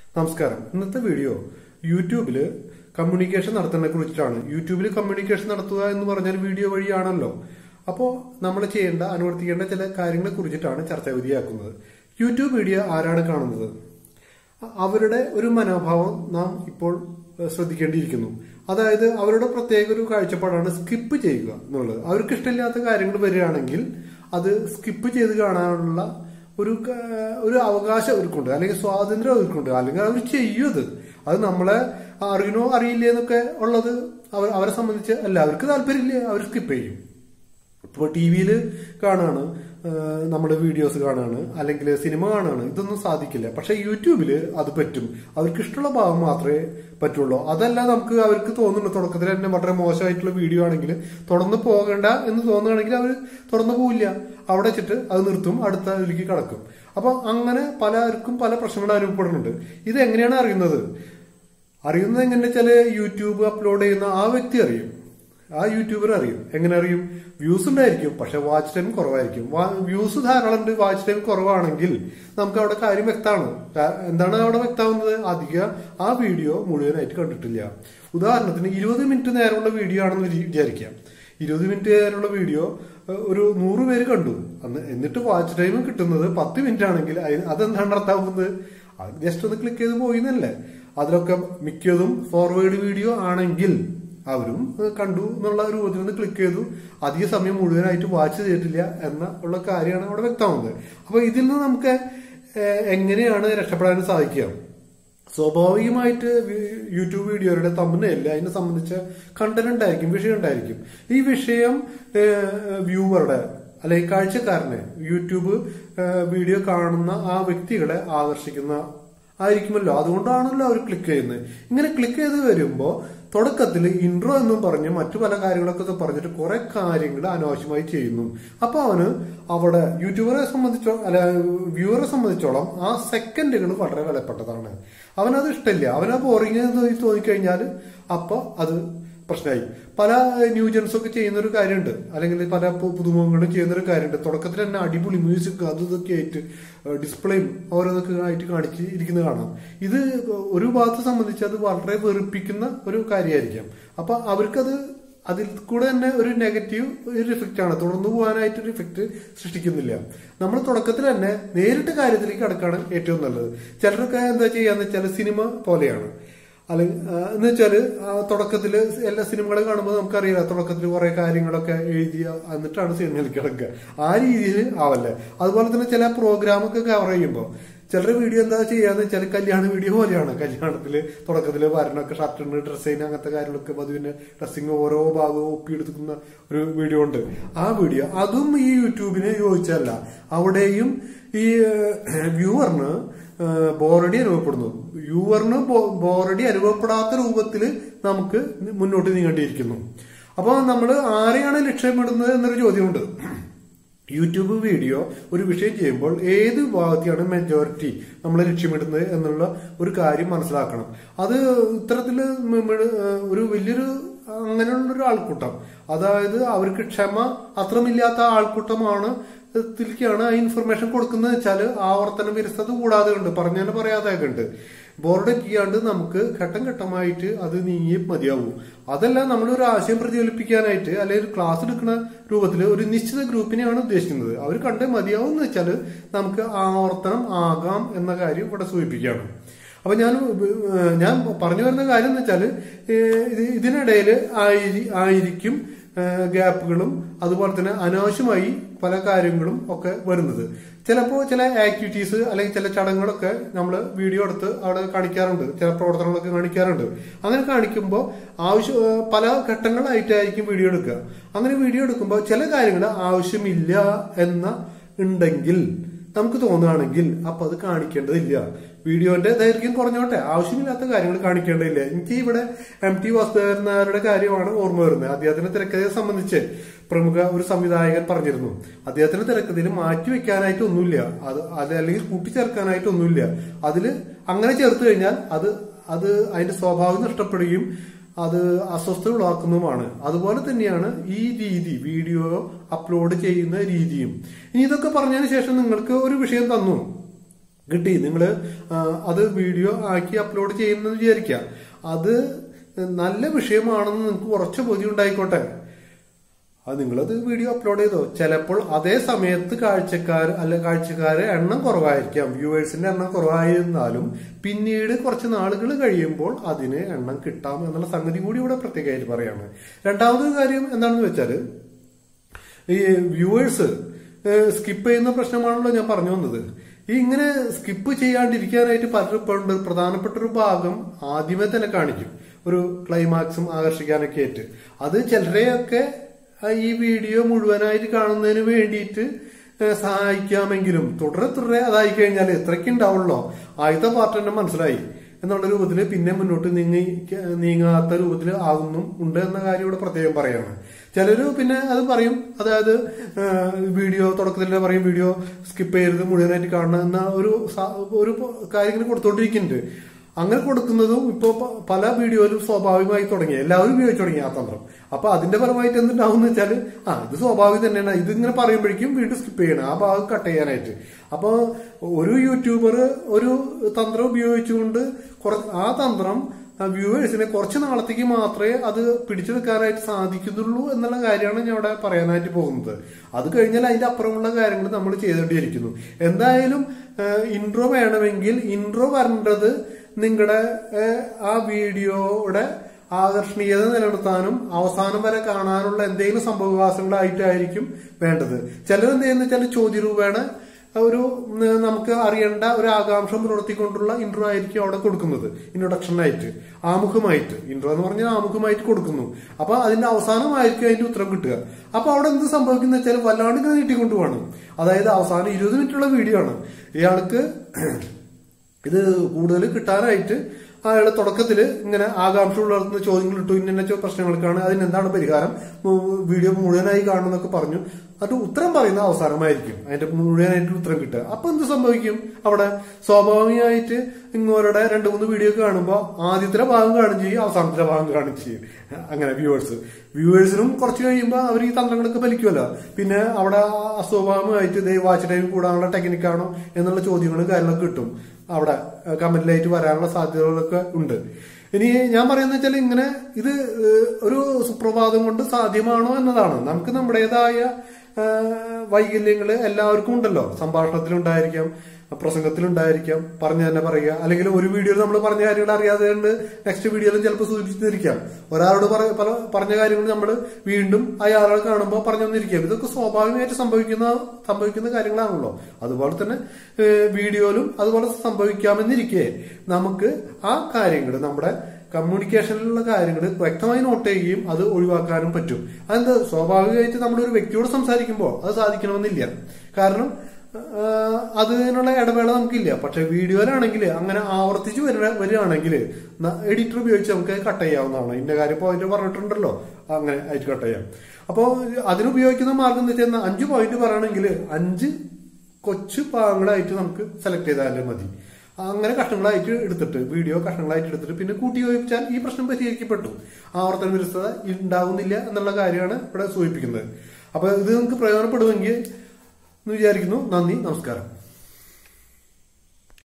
നമസ്കാരം ഇന്നത്തെ വീഡിയോ യൂട്യൂബില് കമ്മ്യൂണിക്കേഷൻ നടത്തുന്നതിനെ കുറിച്ചിട്ടാണ് യൂട്യൂബിൽ കമ്മ്യൂണിക്കേഷൻ നടത്തുക എന്ന് പറഞ്ഞാൽ വീഡിയോ വഴിയാണല്ലോ അപ്പോൾ നമ്മൾ ചെയ്യേണ്ട അനുവർത്തിക്കേണ്ട ചില കാര്യങ്ങളെ കുറിച്ചിട്ടാണ് ചർച്ചാ വിധിയാക്കുന്നത് യൂട്യൂബ് വീഡിയോ ആരാണ് കാണുന്നത് അവരുടെ ഒരു മനോഭാവം നാം ഇപ്പോൾ ഏഹ്, ശ്രദ്ധിക്കേണ്ടിയിരിക്കുന്നു അതായത് അവരുടെ പ്രത്യേക ഒരു കാഴ്ചപ്പാടാണ് സ്കിപ്പ് ചെയ്യുക എന്നുള്ളത് അവർക്ക് ഇഷ്ടമില്ലാത്ത കാര്യങ്ങൾ വരികയാണെങ്കിൽ അത് സ്കിപ്പ് ചെയ്ത് കാണാനുള്ള ഒരു ക- ഒരു അവകാശം അവർക്കുണ്ട് അല്ലെങ്കിൽ സ്വാതന്ത്ര്യം അവർക്കുണ്ട് അല്ലെങ്കിൽ അവർ ചെയ്യും അത് അത് നമ്മളെ അറിയണോ അറിയില്ലേ എന്നൊക്കെ ഉള്ളത് അവർ അവരെ സംബന്ധിച്ച് അല്ല അവർക്ക് താല്പര്യമില്ല അവർ സ്കിപ്പ് ചെയ്യും ഇപ്പോൾ ടി വിയിൽ കാണാണ് നമ്മുടെ വീഡിയോസ് കാണാണ് അല്ലെങ്കിൽ സിനിമ കാണാണ് ഇതൊന്നും സാധിക്കില്ല പക്ഷെ യൂട്യൂബിൽ അത് പറ്റും അവർക്ക് ഇഷ്ടമുള്ള ഭാഗം മാത്രമേ പറ്റുള്ളൂ അതല്ല നമുക്ക് അവർക്ക് തോന്നുന്നു തുടക്കത്തിൽ തന്നെ വളരെ മോശമായിട്ടുള്ള വീഡിയോ ആണെങ്കിൽ തുടർന്ന് പോകേണ്ട എന്ന് തോന്നുകയാണെങ്കിൽ അവർ തുറന്നു പോവില്ല അവിടെ വെച്ചിട്ട് അത് നിർത്തും അടുത്ത ഇതിലേക്ക് കടക്കും അപ്പൊ അങ്ങനെ പലർക്കും പല പ്രശ്നങ്ങൾ അനുഭവപ്പെടുന്നുണ്ട് ഇത് എങ്ങനെയാണ് അറിയുന്നത് അറിയുന്നത് എങ്ങനെ വെച്ചാല് യൂട്യൂബ് അപ്ലോഡ് ചെയ്യുന്ന ആ വ്യക്തി അറിയും ആ യൂട്യൂബർ അറിയും എങ്ങനെ അറിയും വ്യൂസ് ഉണ്ടായിരിക്കും പക്ഷെ വാച്ച് ടൈം കുറവായിരിക്കും വ്യൂസ് ധാരാളം ഉണ്ട് വാച്ച് ടൈം കുറവാണെങ്കിൽ നമുക്ക് അവിടെ കാര്യം വ്യക്തമാണ് കാ- എന്താണ് അവിടെ വ്യക്തമാവുന്നത് അധികം ആ വീഡിയോ മുഴുവനായിട്ട് കണ്ടിട്ടില്ല ഉദാഹരണത്തിന് ഇരുപത് മിനിറ്റ് നേരമുള്ള വീഡിയോ ആണെന്ന് വിചാ- വിചാരിക്കാം ഇരുപത് മിനിറ്റ് നേരമുള്ള വീഡിയോ ഏഹ്, ഒരു നൂറ് പേര് കണ്ടു അന്ന് എന്നിട്ട് വാച്ച് ടൈം കിട്ടുന്നത് പത്ത് മിനിറ്റ് ആണെങ്കിൽ അയി- അതെന്താണ് അർത്ഥമാക്കുന്നത് അത് ജസ്റ്റ് ഒന്ന് ക്ലിക്ക് ചെയ്ത് പോയി എന്നല്ലേ അതിലൊക്കെ മിക്കതും ഫോർവേഡ് വീഡിയോ ആണെങ്കിൽ അവരും ഏഹ്, കണ്ടു എന്നുള്ള രൂപത്തിൽ നിന്ന് ക്ലിക്ക് ചെയ്തു അധിക സമയം മുഴുവനായിട്ട് വാച്ച് ചെയ്തിട്ടില്ല എന്ന ഉള്ള കാര്യമാണ് അവിടെ വ്യക്തമാവുന്നത് അപ്പൊ ഇതിൽ നിന്ന് നമുക്ക് ഏഹ്, എങ്ങനെയാണ് രക്ഷപ്പെടാൻ സാധിക്കുക സ്വാഭാവികമായിട്ട് വി- യൂട്യൂബ് വീഡിയോയുടെ തമ്മിലല്ല അതിനെ സംബന്ധിച്ച കണ്ടന്റ് ഉണ്ടായിരിക്കും വിഷയം ഉണ്ടായിരിക്കും ഈ വിഷയം വ്യൂവറുടെ അല്ലെങ്കിൽ കാഴ്ചക്കാരനെ യൂട്യൂബ് ഏഹ്, വീഡിയോ കാണുന്ന ആ വ്യക്തികളെ ആകർഷിക്കുന്ന ആയിരിക്കുമല്ലോ അതുകൊണ്ടാണല്ലോ അവർ ക്ലിക്ക് ചെയ്യുന്നത് ഇങ്ങനെ ക്ലിക്ക് ചെയ്ത് വരുമ്പോൾ തുടക്കത്തിൽ ഇൻട്രോ എന്നും പറഞ്ഞ് മറ്റു പല കാര്യങ്ങളൊക്കെ പറഞ്ഞിട്ട് കുറെ കാര്യങ്ങൾ അനാവശ്യമായി ചെയ്യുന്നു അപ്പൊ അവന് അവിടെ യൂട്യൂബറെ സംബന്ധിച്ചോ അല്ല വ്യൂവറെ സംബന്ധിച്ചോളം ആ സെക്കൻഡുകൾ വളരെ വിലപ്പെട്ടതാണ് അവനത് ഇഷ്ടമില്ല അവനാ ബോറിങ് തോന്നിക്കഴിഞ്ഞാൽ അപ്പൊ അത് പ്രശ്നമായി പല ന്യൂജൻസ് ഒക്കെ ചെയ്യുന്ന ഒരു കാര്യമുണ്ട് അല്ലെങ്കിൽ പല പു- പുതുമുഖങ്ങളും ചെയ്യുന്ന ഒരു കാര്യമുണ്ട് തുടക്കത്തിൽ തന്നെ അടിപൊളി മ്യൂസിക് അതും ഇതൊക്കെ ആയിട്ട് ഡിസ്പ്ലേയും ഓരോന്നൊക്കെ ആയിട്ട് കാണിച്ച് ഇരിക്കുന്നത് കാണാം ഇത് ഒരു ഭാഗത്തെ സംബന്ധിച്ച് അത് വളരെ വെറുപ്പിക്കുന്ന ഒരു കാര്യമായിരിക്കാം അപ്പൊ അവർക്കത് അതിൽ കൂടെ തന്നെ ഒരു നെഗറ്റീവ് ഒരു ഇഫക്റ്റ് ആണ് തുടർന്നു പോകാനായിട്ട് ഒരു ഇഫക്റ്റ് സൃഷ്ടിക്കുന്നില്ല നമ്മൾ തുടക്കത്തിൽ തന്നെ നേരിട്ട് കാര്യത്തിലേക്ക് കടക്കാണ് ഏറ്റവും നല്ലത് ചിലരൊക്കെ എന്താ ചെയ്യാന്ന് വെച്ചാൽ സിനിമ പോലെയാണ് അല്ലെങ്കിൽ ആ, എന്ന് വെച്ചാല് ആ തുടക്കത്തില് എല്ലാ സിനിമകളും കാണുമ്പോൾ നമുക്കറിയാം തുടക്കത്തിൽ കുറെ കാര്യങ്ങളൊക്കെ എഴുതി എന്നിട്ടാണ് സിനിമയിലേക്ക് കിടക്കുക ആ രീതിയിൽ ആവല്ലേ അതുപോലെ തന്നെ ചില പ്രോഗ്രാമൊക്കെ കവർ ചെയ്യുമ്പോൾ ചിലരുടെ വീഡിയോ എന്താ ചെയ്യാന്ന് വെച്ചാൽ കല്യാണ വീഡിയോ പോലെയാണ് കല്യാണത്തില് തുടക്കത്തില് വരണൊക്കെ ഷർട്ടിന് ഡ്രസ് ചെയ്യുന്ന അങ്ങനത്തെ കാര്യങ്ങളൊക്കെ പതിവിന് ഡ്രസ്സിങ് ഓരോ ഭാഗവും ഒപ്പിയെടുക്കുന്ന ഒരു വീഡിയോ ഉണ്ട് ആ വീഡിയോ അതും ഈ യൂട്യൂബിന് യോജിച്ചല്ല അവിടെയും ഈ വ്യൂവറിന് ബോറടി അനുഭവപ്പെടുന്നു വ്യൂവറിന് ബോറടി അനുഭവപ്പെടാത്ത രൂപത്തിൽ നമുക്ക് മുന്നോട്ട് നീങ്ങേണ്ടിയിരിക്കുന്നു അപ്പോൾ നമ്മൾ ആരെയാണ് ലക്ഷ്യമിടുന്നത് എന്നൊരു ചോദ്യമുണ്ട് യൂട്യൂബ് വീഡിയോ ഒരു വിഷയം ചെയ്യുമ്പോൾ ഏത് വിഭാഗത്തെയാണ് മെജോറിറ്റി നമ്മൾ ലക്ഷ്യമിടുന്നത് എന്നുള്ള ഒരു കാര്യം മനസ്സിലാക്കണം അത് ഇത്തരത്തില് മ- മ- ഒരു വലിയൊരു അങ്ങനെയുള്ള ഒരു ആൾക്കൂട്ടം അതായത് അവർക്ക് ക്ഷമ അത്രമില്ലാത്ത ആൾക്കൂട്ടമാണ് ത്തിലേക്കാണ് ആ ഇൻഫർമേഷൻ കൊടുക്കുന്നത് വെച്ചാൽ ആവർത്തന വിരസത കൂടാതെ ഉണ്ട് പറഞ്ഞാൽ പറയാതെ ഉണ്ട് ബോർഡ് ചെയ്യാണ്ട് നമുക്ക് ഘട്ടം ഘട്ടമായിട്ട് അത് നീങ്ങി മതിയാവും അതല്ല നമ്മൾ ഒരു ആശയം പ്രതിഫലിപ്പിക്കാനായിട്ട് അല്ലെങ്കിൽ ഒരു ക്ലാസ് എടുക്കുന്ന രൂപത്തിൽ ഒരു നിശ്ചിത ഗ്രൂപ്പിനെയാണ് ഉദ്ദേശിക്കുന്നത് അവർ കണ്ടേ മതിയാവും എന്ന് വെച്ചാൽ നമുക്ക് ആവർത്തനം ആകാം എന്ന കാര്യം ഇവിടെ സൂചിപ്പിക്കുകയാണ് അപ്പൊ ഞാൻ ഏഹ്, ഞാൻ പറഞ്ഞു വരുന്ന കാര്യം എന്ന് വെച്ചാൽ ഇതിനിടയിൽ ആയിരിക്കും ഏഹ്, ഗ്യാപ്പുകളും അതുപോലെ തന്നെ അനാവശ്യമായി പല കാര്യങ്ങളും ഒക്കെ വരുന്നത് ചിലപ്പോൾ ചില ആക്ടിവിറ്റീസ് അല്ലെങ്കിൽ ചില ചടങ്ങുകളൊക്കെ നമ്മൾ വീഡിയോ എടുത്ത് അവിടെ കാണിക്കാറുണ്ട് ചില പ്രവർത്തനങ്ങളൊക്കെ കാണിക്കാറുണ്ട് അങ്ങനെ കാണിക്കുമ്പോൾ ആവശ്യം ഏഹ്, പല ഘട്ടങ്ങളായിട്ടായിരിക്കും വീഡിയോ എടുക്കുക അങ്ങനെ വീഡിയോ എടുക്കുമ്പോൾ ചില കാര്യങ്ങൾ ആവശ്യമില്ല എന്ന ഉണ്ടെങ്കിൽ നമുക്ക് തോന്നുകയാണെങ്കിൽ അപ്പൊ അത് കാണിക്കേണ്ടതില്ല വീഡിയോന്റെ ദൈർഘ്യം കുറഞ്ഞോട്ടെ ആവശ്യമില്ലാത്ത കാര്യങ്ങൾ കാണിക്കേണ്ടതില്ല എനിക്ക് ഇവിടെ എം ടി വാസുദേവൻ നായരുടെ കാര്യമാണ് ഓർമ്മ വരുന്നത് അദ്ദേഹത്തിന്റെ തിരക്കഥയെ സംബന്ധിച്ച് പ്രമുഖ ഒരു സംവിധായകൻ പറഞ്ഞിരുന്നു അദ്ദേഹത്തിന്റെ തിരക്കഥയിൽ മാറ്റി വെക്കാനായിട്ട് ഒന്നുമില്ല അത് അത് അല്ലെങ്കിൽ കൂട്ടിച്ചേർക്കാനായിട്ട് ഒന്നുമില്ല അതില് അങ്ങനെ ചേർത്ത് കഴിഞ്ഞാൽ അത് അത് അതിന്റെ സ്വാഭാവികം നഷ്ടപ്പെടുകയും അത് അസ്വസ്ഥത ഉളവാക്കുന്നതുമാണ് അതുപോലെ തന്നെയാണ് ഈ രീതി വീഡിയോ അപ്ലോഡ് ചെയ്യുന്ന രീതിയും ഇനി ഇതൊക്കെ പറഞ്ഞതിന് ശേഷം നിങ്ങൾക്ക് ഒരു വിഷയം തന്നു കിട്ടി നിങ്ങൾ അത് വീഡിയോ ആക്കി അപ്ലോഡ് ചെയ്യുന്നെന്ന് വിചാരിക്കുക അത് നല്ല വിഷയമാണെന്ന് നിങ്ങൾക്ക് കുറച്ച് ബോധ്യം ഉണ്ടായിക്കോട്ടെ അത് നിങ്ങളത് വീഡിയോ അപ്ലോഡ് ചെയ്തോ ചിലപ്പോൾ അതേ സമയത്ത് കാഴ്ചക്കാർ അല്ല കാഴ്ചക്കാരെ എണ്ണം കുറവായിരിക്കാം വ്യൂവേഴ്സിന്റെ എണ്ണം കുറവായിരുന്നാലും പിന്നീട് കുറച്ച് നാളുകൾ കഴിയുമ്പോൾ അതിന് എണ്ണം കിട്ടാം എന്നുള്ള സംഗതി കൂടി ഇവിടെ പ്രത്യേകമായിട്ട് പറയാണ് രണ്ടാമതൊരു കാര്യം എന്താണെന്ന് വെച്ചാൽ ഈ വ്യൂവേഴ്സ് സ്കിപ്പ് ചെയ്യുന്ന പ്രശ്നമാണല്ലോ ഞാൻ പറഞ്ഞു വന്നത് ഈ ഇങ്ങനെ സ്കിപ്പ് ചെയ്യാണ്ടിരിക്കാനായിട്ട് പലപ്പോഴും പ്രധാനപ്പെട്ട ഒരു ഭാഗം ആദ്യമേ തന്നെ കാണിക്കും ഒരു ക്ലൈമാക്സും ആകർഷിക്കാനൊക്കെ ആയിട്ട് അത് ചിലരെയൊക്കെ ഈ വീഡിയോ മുഴുവനായിട്ട് കാണുന്നതിന് വേണ്ടിയിട്ട് സഹായിക്കാമെങ്കിലും തുടരെ തുടരെ അതായി കഴിഞ്ഞാൽ എത്രയ്ക്ക് ഉണ്ടാവുള്ളോ ആദ്യത്തെ പാർട്ട് തന്നെ മനസ്സിലായി എന്നുള്ള രൂപത്തിൽ പിന്നെ മുന്നോട്ട് നീങ്ങി നീങ്ങാത്ത രൂപത്തിൽ ആകുന്നും ഉണ്ട് എന്ന കാര്യം ഇവിടെ പ്രത്യേകം പറയാണ് ചിലര് പിന്നെ അത് പറയും അതായത് വീഡിയോ തുടക്കത്തിൽ പറയും വീഡിയോ സ്കിപ്പ് ചെയ്യരുത് മുഴുവനായിട്ട് കാണണം എന്ന ഒരു ഒരു കാര്യങ്ങൾ കൊടുത്തോണ്ടിരിക്കുന്നുണ്ട് അങ്ങനെ കൊടുക്കുന്നതും ഇപ്പോ പല വീഡിയോയിലും സ്വാഭാവികമായി തുടങ്ങി എല്ലാവരും ഉപയോഗിച്ചു തുടങ്ങി ആ തന്ത്രം അപ്പൊ അതിന്റെ ഫലമായിട്ട് എന്തുണ്ടാവും വെച്ചാൽ ആ ഇത് സ്വാഭാവികം തന്നെയാണ് ഇത് ഇങ്ങനെ പറയുമ്പോഴേക്കും വീണ്ടും സ്കിപ്പ് ചെയ്യണം ആ ഭാഗം കട്ട് ചെയ്യാനായിട്ട് അപ്പൊ ഒരു യൂട്യൂബർ ഒരു തന്ത്രം ഉപയോഗിച്ചുകൊണ്ട് ആ തന്ത്രം വ്യൂവേഴ്സിനെ കുറച്ച് നാളത്തേക്ക് മാത്രമേ അത് പിടിച്ചെടുക്കാനായിട്ട് സാധിക്കുന്നുള്ളൂ എന്നുള്ള കാര്യമാണ് ഞാൻ ഇവിടെ പറയാനായിട്ട് പോകുന്നത് അത് കഴിഞ്ഞാൽ അതിന്റെ അപ്പുറമുള്ള കാര്യങ്ങൾ നമ്മൾ ചെയ്തുകൊണ്ടിരിക്കുന്നു എന്തായാലും ഇൻട്രോ വേണമെങ്കിൽ ഇൻട്രോ വരേണ്ടത് നിങ്ങളുടെ ആ വീഡിയോയുടെ ആകർഷണീയത നിലനിർത്താനും അവസാനം വരെ കാണാനുള്ള എന്തെങ്കിലും സംഭവവികാസങ്ങളായിട്ടായിരിക്കും വേണ്ടത് ചിലർ എന്ത് ചെയ്യുന്ന വെച്ചാൽ ചോദ്യരൂപേണ ഒരു നമുക്ക് അറിയേണ്ട ഒരു ആകാംക്ഷ പുലർത്തിക്കൊണ്ടുള്ള ഇൻട്രോ ആയിരിക്കും അവിടെ കൊടുക്കുന്നത് ഇൻട്രൊഡക്ഷനായിട്ട് ആമുഖമായിട്ട് ഇൻട്രോ എന്ന് പറഞ്ഞാൽ ആമുഖമായിട്ട് കൊടുക്കുന്നു അപ്പൊ അതിന്റെ അവസാനമായിരിക്കും അതിന്റെ ഉത്തരം കിട്ടുക അപ്പൊ അവിടെ എന്ത് സംഭവിക്കുന്ന വെച്ചാൽ വല്ലാണ്ട് ഇങ്ങനെ നീട്ടിക്കൊണ്ടു പോകണം അതായത് അവസാനം ഇരുപത് മിനിറ്റുള്ള വീഡിയോ ആണ് ഇയാൾക്ക് ഇത് കൂടുതൽ കിട്ടാനായിട്ട് അയാൾ തുടക്കത്തിൽ ഇങ്ങനെ ആകാംക്ഷ ഉള്ളർത്തുന്ന ചോദ്യങ്ങൾ ഇട്ടു ഇന്ന പ്രശ്നങ്ങൾക്കാണ് അതിന് എന്താണ് പരിഹാരം വീഡിയോ മുഴുവനായി കാണുമെന്നൊക്കെ പറഞ്ഞു അത് ഉത്തരം പറയുന്ന അവസാനമായിരിക്കും അതിന്റെ മുഴുവനായിട്ട് ഉത്തരം കിട്ടുക അപ്പൊ എന്ത് സംഭവിക്കും അവിടെ സ്വാഭാവികമായിട്ട് ഇങ്ങോരുടെ രണ്ട് മൂന്ന് വീഡിയോ കാണുമ്പോൾ ആദ്യത്തെ ഭാഗം കാണും ചെയ്യും അവസാനത്തെ ഭാഗം കാണും ചെയ്യും അങ്ങനെ വ്യൂവേഴ്സ് വ്യൂവേഴ്സിനും കുറച്ച് കഴിയുമ്പോൾ അവർ ഈ തന്ത്രങ്ങളൊക്കെ ഫലിക്കുമല്ലോ പിന്നെ അവിടെ അസ്വാഭാവികമായിട്ട് ഇതേ വാച്ച് ടൈം കൂടാനുള്ള ടെക്നിക്കാണോ എന്നുള്ള ചോദ്യങ്ങളും കാര്യങ്ങളൊക്കെ കിട്ടും അവിടെ കമന്റിലായിട്ട് വരാനുള്ള സാധ്യതകളൊക്കെ ഉണ്ട് ഇനി ഞാൻ പറയുന്നത് വെച്ചാൽ ഇങ്ങനെ ഇത് ഒരു സുപ്രഭാതം കൊണ്ട് സാധ്യമാണോ എന്നതാണ് നമുക്ക് നമ്മുടേതായ വൈകല്യങ്ങൾ എല്ലാവർക്കും ഉണ്ടല്ലോ സംഭാഷണത്തിലുണ്ടായിരിക്കാം പ്രസംഗത്തിലുണ്ടായിരിക്കാം പറഞ്ഞു തന്നെ പറയുക അല്ലെങ്കിൽ ഒരു വീഡിയോയിൽ നമ്മൾ പറഞ്ഞ കാര്യങ്ങൾ അറിയാതെ കൊണ്ട് നെക്സ്റ്റ് വീഡിയോയിലും ചിലപ്പോൾ സൂചിപ്പിച്ചിരിക്കാം ഒരാളോട് പല പറഞ്ഞ കാര്യങ്ങൾ നമ്മൾ വീണ്ടും അയാളെ കാണുമ്പോൾ പറഞ്ഞു വന്നിരിക്കാം ഇതൊക്കെ സ്വാഭാവികമായിട്ട് സംഭവിക്കുന്ന സംഭവിക്കുന്ന കാര്യങ്ങളാണല്ലോ അതുപോലെ തന്നെ വീഡിയോയിലും അതുപോലെ സംഭവിക്കാമെന്നിരിക്കെ നമുക്ക് ആ കാര്യങ്ങൾ നമ്മുടെ കമ്മ്യൂണിക്കേഷനിലുള്ള കാര്യങ്ങൾ വ്യക്തമായി നോട്ട് ചെയ്യുകയും അത് ഒഴിവാക്കാനും പറ്റും അതെന്താ സ്വാഭാവികമായിട്ട് നമ്മളൊരു വ്യക്തിയോട് സംസാരിക്കുമ്പോൾ അത് സാധിക്കണമെന്നില്ല കാരണം അതിനുള്ള ഇടവേള നമുക്കില്ല പക്ഷെ വീഡിയോയിലാണെങ്കിൽ അങ്ങനെ ആവർത്തിച്ച് വരിക വരികയാണെങ്കിൽ എഡിറ്റർ ഉപയോഗിച്ച് നമുക്ക് കട്ട് ചെയ്യാവുന്നതാണ് ഇന്ന കാര്യം പോയിന്റ് പറഞ്ഞിട്ടുണ്ടല്ലോ അങ്ങനെ ആയിട്ട് കട്ട് ചെയ്യാം അപ്പോൾ അതിനുപയോഗിക്കുന്ന മാർഗം എന്ന് വെച്ചാൽ അഞ്ച് പോയിന്റ് പറയുകയാണെങ്കിൽ അഞ്ച് കൊച്ചു ഭാഗങ്ങളായിട്ട് നമുക്ക് സെലക്ട് ചെയ്താലും മതി അങ്ങനെ കഷ്ണങ്ങളായിട്ട് എടുത്തിട്ട് വീഡിയോ കഷ്ണങ്ങളായിട്ട് എടുത്തിട്ട് പിന്നെ കൂട്ടി യോജിപ്പിച്ചാൽ ഈ പ്രശ്നം പരിഹരിക്കപ്പെട്ടു ആവർത്തന വിരസത ഉണ്ടാകുന്നില്ല എന്നുള്ള കാര്യമാണ് ഇവിടെ സൂചിപ്പിക്കുന്നത് അപ്പൊ ഇത് നിങ്ങൾക്ക് പ്രയോജനപ്പെടുമെങ്കിൽ എന്ന് വിചാരിക്കുന്നു നന്ദി നമസ്കാരം